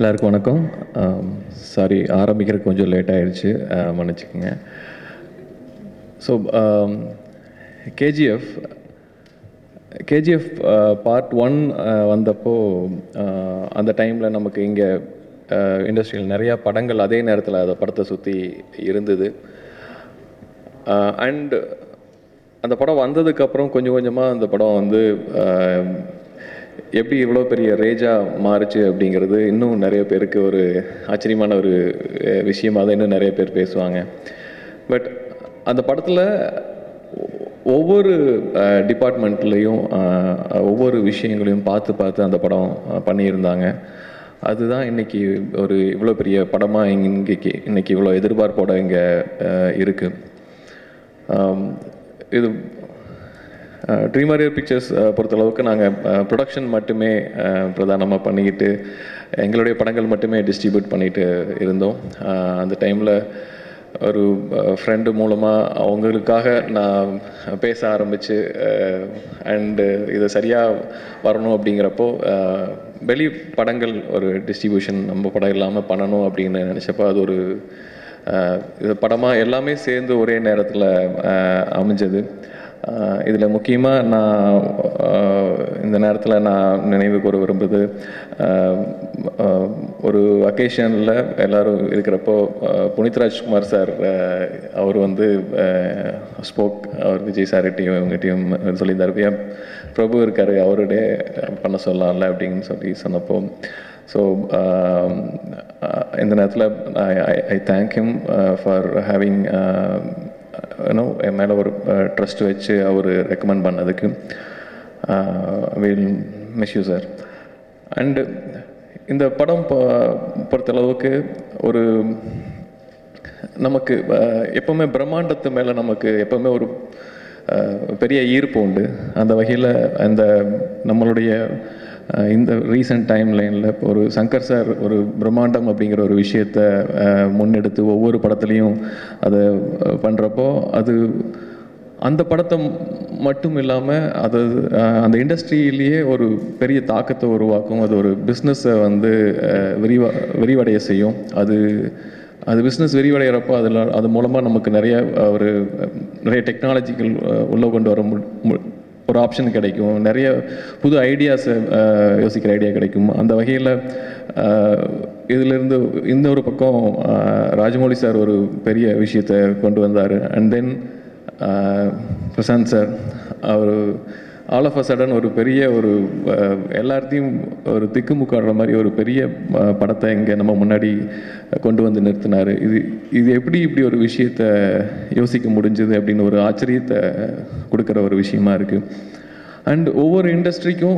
எல்லாருக்கும் வணக்கம் சாரி ஆரம்பிக்கிறதுக்கு கொஞ்சம் லேட் ஆயிடுச்சு அஹ், மன்னிச்சுக்கோங்க so KGF KGF part one வந்தப்போ அஹ், அந்த டைமில் நமக்கு இங்கே இண்டஸ்ட்ரியில் நிறையா படங்கள் அதே நேரத்தில் அதை படத்தை சுற்றி இருந்தது அண்ட் அந்த படம் வந்ததுக்கப்புறம் கொஞ்சம் கொஞ்சமாக அந்த படம் வந்து அஹ், எப்படி இவ்வளோ பெரிய ரேஜாக மாறுச்சு அப்படிங்கிறது இன்னும் நிறைய பேருக்கு ஒரு ஆச்சரியமான ஒரு அஹ், விஷயமா தான் இன்னும் நிறைய பேர் பேசுவாங்க பட் அந்த படத்தில் ஒவ்வொரு டிபார்ட்மெண்ட்லேயும் ஒவ்வொரு விஷயங்களையும் பார்த்து பார்த்து அந்த படம் அஹ், பண்ணியிருந்தாங்க அதுதான் இன்னைக்கு ஒரு இவ்வளோ பெரிய படமாக இன்றைக்கி இன்னைக்கு இவ்வளோ எதிர்பார்ப்போட இங்கே இருக்குது ஆம், இது ட்ரீம் வாரியர் பிக்சர்ஸ் பொறுத்தளவுக்கு நாங்கள் ப்ரொடக்ஷன் மட்டுமே பிரதானமாக பண்ணிக்கிட்டு எங்களுடைய படங்கள் மட்டுமே டிஸ்ட்ரிபியூட் பண்ணிட்டு இருந்தோம் அஹ், அந்த டைமில் ஒரு ஃப்ரெண்டு மூலமாக அவங்களுக்காக நான் பேச ஆரம்பித்து அண்டு இது சரியாக வரணும் அப்படிங்கிறப்போ அஹ், வெளி படங்கள் ஒரு டிஸ்ட்ரிபியூஷன் நம்ம படம் இல்லாமல் பண்ணணும் அப்படின்னு நினச்சப்போ அது ஒரு அஹ் இது படமாக எல்லாமே சேர்ந்து ஒரே நேரத்தில் அமைஞ்சது இதில் முக்கியமாக நான் அஹ், இந்த நேரத்தில் நான் நினைவு கூற விரும்புறது அஹ், அஹ், ஒரு அக்கேஷனில் எல்லாரும் இருக்கிறப்போ அஹ், புனித் ராஜ்குமார் சார் அஹ், அவர் வந்து ஸ்போக் அவர் விஜய் சார்கிட்டையும் இவங்ககிட்டையும் சொல்லியிருந்தார் ஏன் பிரபு இருக்கார் அவருடைய பண்ண சொல்லலாம்ல அப்படின்னு சொல்லி சொன்னப்போ ஸோ இந்த நேரத்தில் I thank him for having you know என் மேலே ஒரு ட்ரஸ்ட் வச்சு அவர் ரெக்கமெண்ட் பண்ணதுக்கு will miss you sir and இந்த படம் பொ- பொறுத்தளவுக்கு ஒரு நமக்கு அஹ், எப்பவுமே பிரம்மாண்டத்து மேலே நமக்கு எப்பவுமே ஒரு அஹ், பெரிய ஈர்ப்பு உண்டு அந்த வகையில் அந்த நம்மளுடைய அஹ், இந்த ரீசெண்ட் டைம் லைனில் ஒரு சங்கர் சார் ஒரு பிரம்மாண்டம் அப்படிங்கிற ஒரு விஷயத்தை அஹ், முன்னெடுத்து ஒவ்வொரு படத்துலையும் அதை பண்ணுறப்போ அது அந்த படத்தை ம- மட்டும் இல்லாமல் அது அஹ், அந்த இண்டஸ்ட்ரியிலேயே ஒரு பெரிய தாக்கத்தை உருவாக்கும் அது ஒரு பிஸ்னஸை வந்து அஹ், விரிவா விரிவடைய செய்யும் அது அது பிஸ்னஸ் விரிவடைகிறப்போ அதில் அது மூலமாக நமக்கு நிறைய அஹ், ஒரு அஹ், நிறைய டெக்னாலஜிக்கல் உள்ளே கொண்டு வர மு- மு- ஒரு ஆப்ஷன் கிடைக்கும் நிறைய புது ஐடியாஸை யோசிக்கிற ஐடியா கிடைக்கும் அந்த வகையில் இதிலிருந்து இந்த ஒரு பக்கம் அஹ், ராஜமௌழி சார் ஒரு பெரிய விஷயத்தை கொண்டு வந்தார் அண்ட் தென் பிரசாந்த் சார் அவர் ஆல் ஆஃப் அ சடன் ஒரு பெரிய ஒரு அஹ், எல்லாத்தையும் ஒரு திக்குமுக்காடுற மாதிரி ஒரு பெரிய அஹ், படத்தை இங்கே நம்ம முன்னாடி கொண்டு வந்து நிறுத்தினார் இது இது எப்படி இப்படி ஒரு விஷயத்தை யோசிக்க முடிஞ்சது அப்படின்னு ஒரு ஆச்சரியத்தை கொடுக்குற ஒரு விஷயமா இருக்குது அண்ட் ஒவ்வொரு இண்டஸ்ட்ரிக்கும்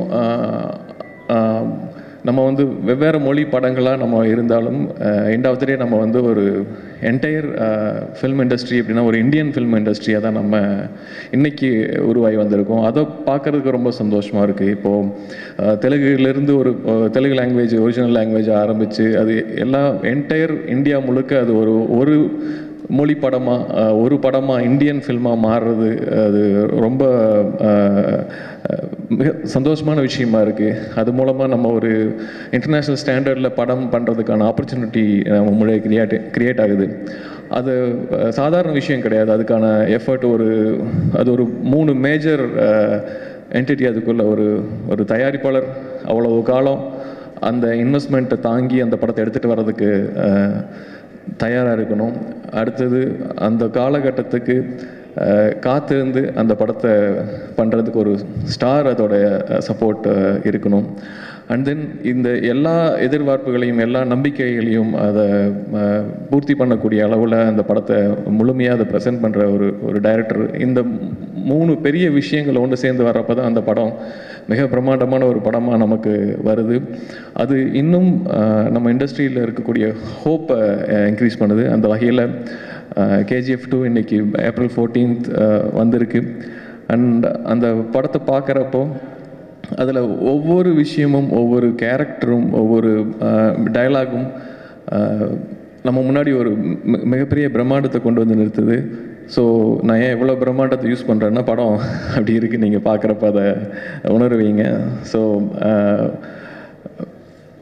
நம்ம வந்து வெவ்வேறு மொழி படங்களாக நம்ம இருந்தாலும் எண்ட் ஆஃப் த டே நம்ம வந்து ஒரு என்டையர் ஃபில்ம் இண்டஸ்ட்ரி அப்படின்னா ஒரு இந்தியன் ஃபில்ம் இண்டஸ்ட்ரியாக தான் நம்ம இன்னைக்கு உருவாகி வந்திருக்கோம் அதை பார்க்கறதுக்கு ரொம்ப சந்தோஷமாக இருக்குது இப்போது தெலுங்குலேருந்து ஒரு அஹ், தெலுங்கு லாங்குவேஜ் ஒரிஜினல் லாங்குவேஜ் ஆரம்பித்து அது எல்லா என்டையர் இந்தியா முழுக்க அது ஒரு ஒரு மொழி படமாக ஒரு படமாக இந்தியன் ஃபில்மாக மாறுறது அது ரொம்ப அஹ், அஹ், மிக சந்தோஷமான விஷயமா இருக்குது அது மூலமாக நம்ம ஒரு இன்டர்நேஷ்னல் ஸ்டாண்டர்டில் படம் பண்ணுறதுக்கான ஆப்பர்ச்சுனிட்டி நம்ம முழு கிரியேட் கிரியேட் ஆகுது அது அஹ், சாதாரண விஷயம் கிடையாது அதுக்கான எஃபர்ட் ஒரு அது ஒரு மூணு மேஜர் என்டிட்டி அதுக்குள்ள ஒரு ஒரு தயாரிப்பாளர் அவ்வளவு காலம் அந்த இன்வெஸ்ட்மெண்ட்டை தாங்கி அந்த படத்தை எடுத்துகிட்டு வர்றதுக்கு அஹ், தயாராக இருக்கணும் அடுத்தது அந்த காலகட்டத்துக்கு அஹ், காத்திருந்து அந்த படத்தை பண்ணுறதுக்கு ஒரு ஸ்டார் அதோட சப்போர்ட் இருக்கணும் அண்ட் தென் இந்த எல்லா எதிர்பார்ப்புகளையும் எல்லா நம்பிக்கைகளையும் அதை அஹ், பூர்த்தி பண்ணக்கூடிய அளவில் அந்த படத்தை முழுமையாக அதை ப்ரெசென்ட் பண்ணுற ஒரு ஒரு டைரக்டர் இந்த மூணு பெரிய விஷயங்கள் ஒன்று சேர்ந்து வர்றப்ப தான் அந்த படம் மிக பிரம்மாண்டமான ஒரு படமாக நமக்கு வருது அது இன்னும் அஹ், நம்ம இண்டஸ்ட்ரியில் இருக்கக்கூடிய ஹோப்பை இன்க்ரீஸ் பண்ணுது அந்த வகையில் கேஜிஎஃப் டூ இன்னைக்கு ஏப்ரல் ஃபோர்டீன்த் வந்திருக்கு அண்ட் அந்த படத்தை பார்க்குறப்போ அதில் ஒவ்வொரு விஷயமும் ஒவ்வொரு கேரக்டரும் ஒவ்வொரு டயலாகும் நம்ம முன்னாடி ஒரு மி- மிகப்பெரிய பிரம்மாண்டத்தை கொண்டு வந்து நிறுத்துது ஸோ நான் ஏன் எவ்வளோ பிரம்மாண்டத்தை யூஸ் பண்ணுறேன்னா படம் அப்படி இருக்குது நீங்கள் பார்க்குறப்ப அதை உணருவீங்க so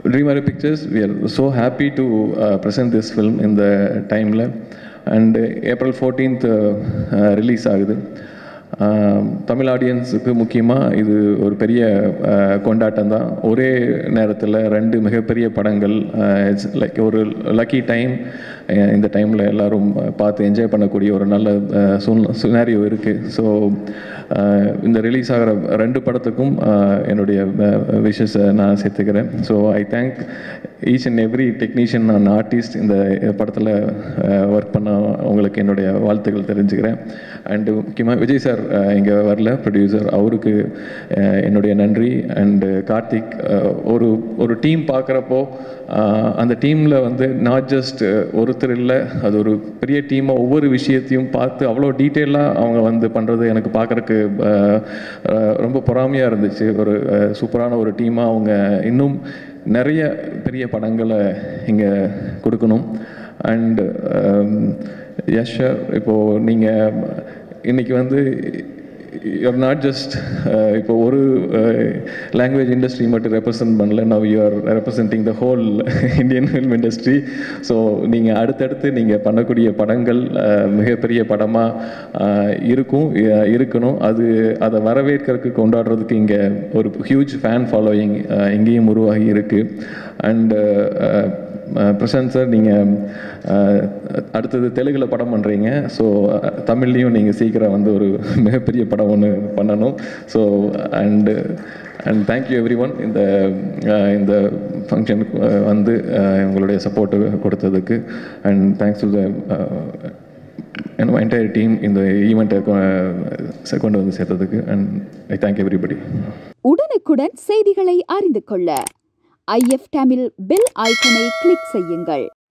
Dreamery Pictures, we are so happy to uh, present this film in the timeline. And April fourteenth release ஆகுது ஆஹ் தமிழ் ஆடியன்ஸுக்கு முக்கியமாக இது ஒரு பெரிய ஆஹ் கொண்டாட்டம் தான் ஒரே நேரத்தில் ரெண்டு மிகப்பெரிய படங்கள் இட்ஸ் லைக் ஒரு லக்கி டைம் இந்த டைமில் எல்லாரும் பார்த்து என்ஜாய் பண்ணக்கூடிய ஒரு நல்ல ஆஹ் சூழ் சினாரியோ இருக்குது ஸோ இந்த ரிலீஸ் ஆகிற ரெண்டு படத்துக்கும் ஆஹ் என்னுடைய விஷஸை நான் சேர்த்துக்கிறேன் so I thank each and every technician and artist இந்த படத்தில் ஒர்க் பண்ண உங்களுக்கு என்னுடைய வாழ்த்துக்கள் தெரிஞ்சுக்கிறேன் அண்டு முக்கியமாக விஜய் சார் இங்கே வரல ப்ரொடியூசர் அவருக்கு அஹ், என்னுடைய நன்றி அண்டு கார்த்திக் அஹ், ஒரு ஒரு டீம் பார்க்குறப்போ அந்த டீமில் வந்து நாட் ஜஸ்ட் ஒருத்தர் இல்லை அது ஒரு பெரிய டீமாக ஒவ்வொரு விஷயத்தையும் பார்த்து அவ்வளோ டீட்டெயிலாக அவங்க வந்து பண்ணுறது எனக்கு பார்க்குறக்கு ரொம்ப பொறாமையாக இருந்துச்சு ஒரு அஹ், சூப்பரான ஒரு டீமாக அவங்க இன்னும் நிறைய பெரிய படங்களை இங்கே கொடுக்கணும் அண்ட் யஷ் இப்போது நீங்கள் இன்னைக்கு வந்து யூஆர் நாட் ஜஸ்ட் இப்போ ஒரு லாங்குவேஜ் இண்டஸ்ட்ரி மட்டும் ரெப்ரசன்ட் பண்ணல now you are representing the whole Indian film industry so நீங்கள் அடுத்தடுத்து நீங்கள் பண்ணக்கூடிய படங்கள் அஹ், மிகப்பெரிய படமாக இருக்கும் அஹ், இருக்கணும் அது அதை வரவேற்கிறதுக்கு கொண்டாடுறதுக்கு இங்கே ஒரு ஹியூஜ் ஃபேன் ஃபாலோயிங் இங்கேயும் உருவாகி இருக்குது அண்டு பிரசாந்த் சார் நீங்கள் அடுத்தது தெலுங்கில் படம் பண்ணுறீங்க ஸோ தமிழ்லேயும் நீங்கள் சீக்கிரம் வந்து ஒரு மிகப்பெரிய படம் ஒன்று பண்ணணும் so and and thank you everyone இந்த அஹ், இந்த ஃபங்க்ஷனுக்கு வந்து அஹ், உங்களுடைய சப்போர்ட்டு கொடுத்ததுக்கு அண்ட் தேங்க்ஸ் டு த என்னோட என்டையர் டீம் இந்த ஈவெண்ட்டை கொண்டு வந்து சேர்த்ததுக்கு அண்ட் ஐ தேங்க் எவ்ரிபடி உடனுக்குடன் செய்திகளை அறிந்து கொள்ள ஐஎஃப் தமிழ் பெல் ஐக்கனை கிளிக் செய்யுங்கள்